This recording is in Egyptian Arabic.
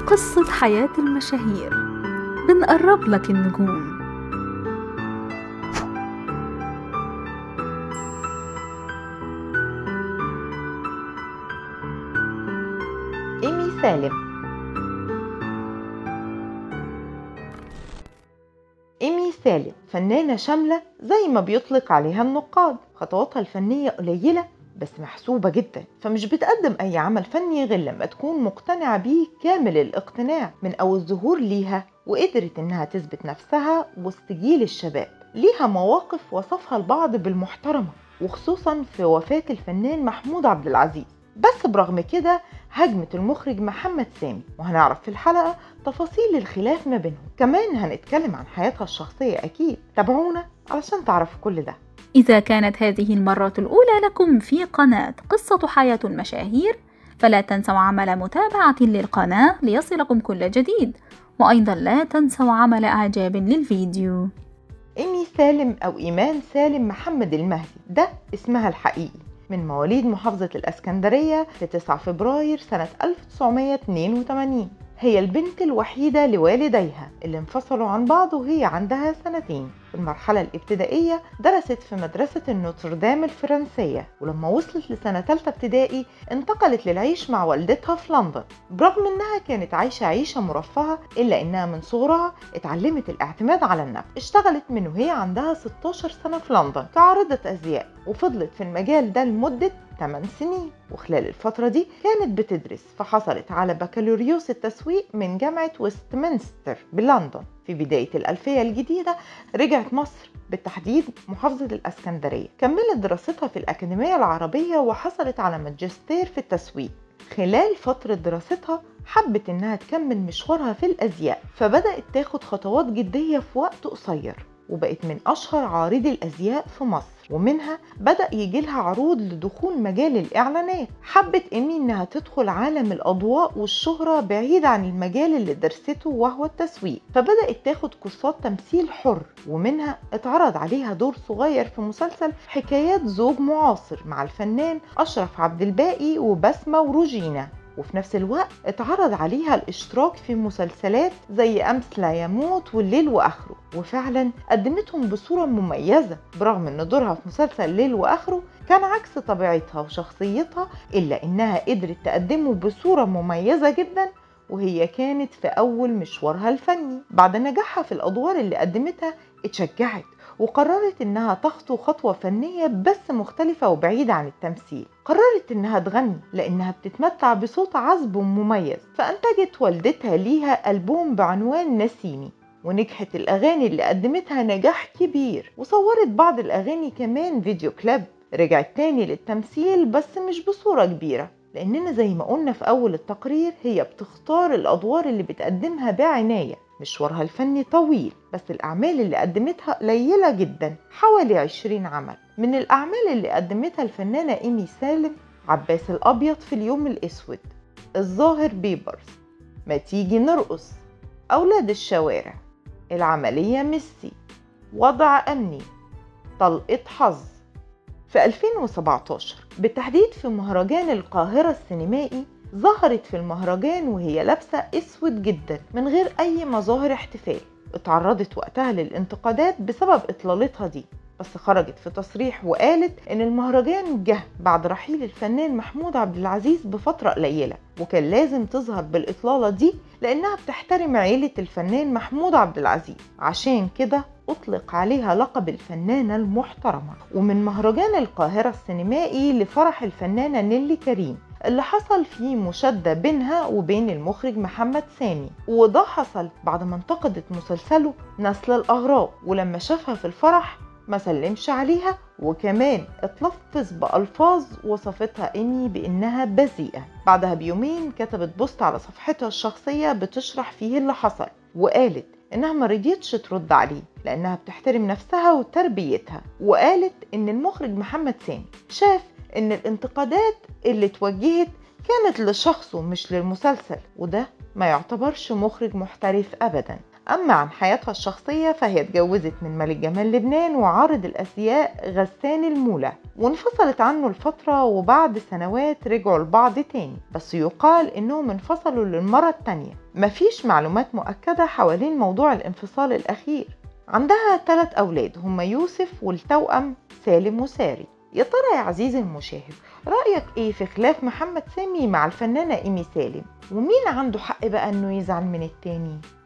قصة حياة المشاهير بنقرب لك النجوم إيمي سالم إيمي سالم فنانة شاملة زي ما بيطلق عليها النقاد خطواتها الفنية قليلة بس محسوبة جدا فمش بتقدم أي عمل فني غير لما تكون مقتنعة بيه كامل الاقتناع من أول ظهور ليها وقدرت إنها تثبت نفسها وسط جيل الشباب ليها مواقف وصفها البعض بالمحترمة وخصوصا في وفاة الفنان محمود عبد العزيز بس برغم كده هجمت المخرج محمد سامي وهنعرف في الحلقة تفاصيل الخلاف ما بينهم كمان هنتكلم عن حياتها الشخصية أكيد تابعونا علشان تعرفوا كل ده إذا كانت هذه المرة الأولى لكم في قناة قصة حياة المشاهير فلا تنسوا عمل متابعة للقناة ليصلكم كل جديد وأيضا لا تنسوا عمل إعجاب للفيديو إيمي سالم أو إيمان سالم محمد المهدي ده اسمها الحقيقي من مواليد محافظة الأسكندرية في 9 فبراير سنة 1982 هي البنت الوحيدة لوالديها اللي انفصلوا عن بعض وهي عندها سنتين في المرحلة الابتدائية درست في مدرسة النوتردام الفرنسية ولما وصلت لسنة تالتة ابتدائي انتقلت للعيش مع والدتها في لندن برغم انها كانت عايشة عيشة مرفهة الا انها من صغرها اتعلمت الاعتماد على النفس اشتغلت من وهي عندها 16 سنة في لندن كعارضة ازياء وفضلت في المجال ده لمدة 8 سنين وخلال الفترة دي كانت بتدرس فحصلت على بكالوريوس التسويق من جامعة ويستمنستر بلندن في بداية الألفية الجديدة رجعت مصر بالتحديد محافظة الأسكندرية كملت دراستها في الأكاديمية العربية وحصلت على ماجستير في التسويق خلال فترة دراستها حبت إنها تكمل مشوارها في الأزياء فبدأت تاخد خطوات جدية في وقت قصير وبقت من أشهر عارضي الأزياء في مصر ومنها بدأ يجيلها عروض لدخول مجال الإعلانات حبت إيمي إنها تدخل عالم الأضواء والشهرة بعيد عن المجال اللي درسته وهو التسويق فبدأت تاخد كورسات تمثيل حر ومنها اتعرض عليها دور صغير في مسلسل حكايات زوج معاصر مع الفنان أشرف عبد الباقي وبسمة وروجينا وفي نفس الوقت اتعرض عليها الاشتراك في مسلسلات زي أمس لا يموت والليل وآخره وفعلا قدمتهم بصورة مميزة برغم ان دورها في مسلسل ليل وآخره كان عكس طبيعتها وشخصيتها إلا إنها قدرت تقدمه بصورة مميزة جدا وهي كانت في أول مشوارها الفني بعد نجاحها في الأدوار اللي قدمتها اتشجعت وقررت انها تخطو خطوة فنية بس مختلفة وبعيدة عن التمثيل قررت انها تغني لانها بتتمتع بصوت عذب مميز فانتجت والدتها ليها ألبوم بعنوان نسيمي ونجحت الأغاني اللي قدمتها نجاح كبير وصورت بعض الأغاني كمان فيديو كليب رجعت تاني للتمثيل بس مش بصورة كبيرة لأننا زي ما قلنا في أول التقرير هي بتختار الأدوار اللي بتقدمها بعناية مشوارها الفني طويل بس الأعمال اللي قدمتها قليلة جدا حوالي 20 عمل من الأعمال اللي قدمتها الفنانة إيمي سالم عباس الأبيض في اليوم الأسود الظاهر بيبرز ما تيجي نرقص أولاد الشوارع العملية ميسي وضع أمني طلقة حظ في 2017 بالتحديد في مهرجان القاهرة السينمائي ظهرت في المهرجان وهي لابسة اسود جدا من غير اي مظاهر احتفال اتعرضت وقتها للانتقادات بسبب اطلالتها دي بس خرجت في تصريح وقالت ان المهرجان جه بعد رحيل الفنان محمود عبد العزيز بفترة قليلة وكان لازم تظهر بالاطلالة دي لانها بتحترم عيلة الفنان محمود عبد العزيز عشان كده أطلق عليها لقب الفنانة المحترمة ومن مهرجان القاهرة السينمائي لفرح الفنانة نيلي كريم اللي حصل فيه مشادة بينها وبين المخرج محمد سامي وده حصل بعد ما انتقدت مسلسله نسل الأغراب ولما شافها في الفرح ما سلمش عليها وكمان اتلفظ بألفاظ وصفتها إيمي بإنها بذيئة بعدها بيومين كتبت بوست على صفحتها الشخصية بتشرح فيه اللي حصل وقالت إنها ما رضيتش ترد عليه لأنها بتحترم نفسها وتربيتها وقالت إن المخرج محمد سامي شاف إن الانتقادات اللي اتوجهت كانت لشخصه مش للمسلسل وده ما يعتبرش مخرج محترف أبدا أما عن حياتها الشخصية فهي اتجوزت من ملك جمال لبنان وعارض الأزياء غسان المولى وانفصلت عنه لفترة وبعد سنوات رجعوا لبعض تاني بس يقال إنهم انفصلوا للمرة التانية مفيش معلومات مؤكدة حوالين موضوع الانفصال الأخير عندها ثلاث أولاد هم يوسف والتوأم سالم وساري يا ترى يا عزيزي المشاهد رأيك ايه في خلاف محمد سامي مع الفنانة ايمي سالم ومين عنده حق بقى انه يزعل من التاني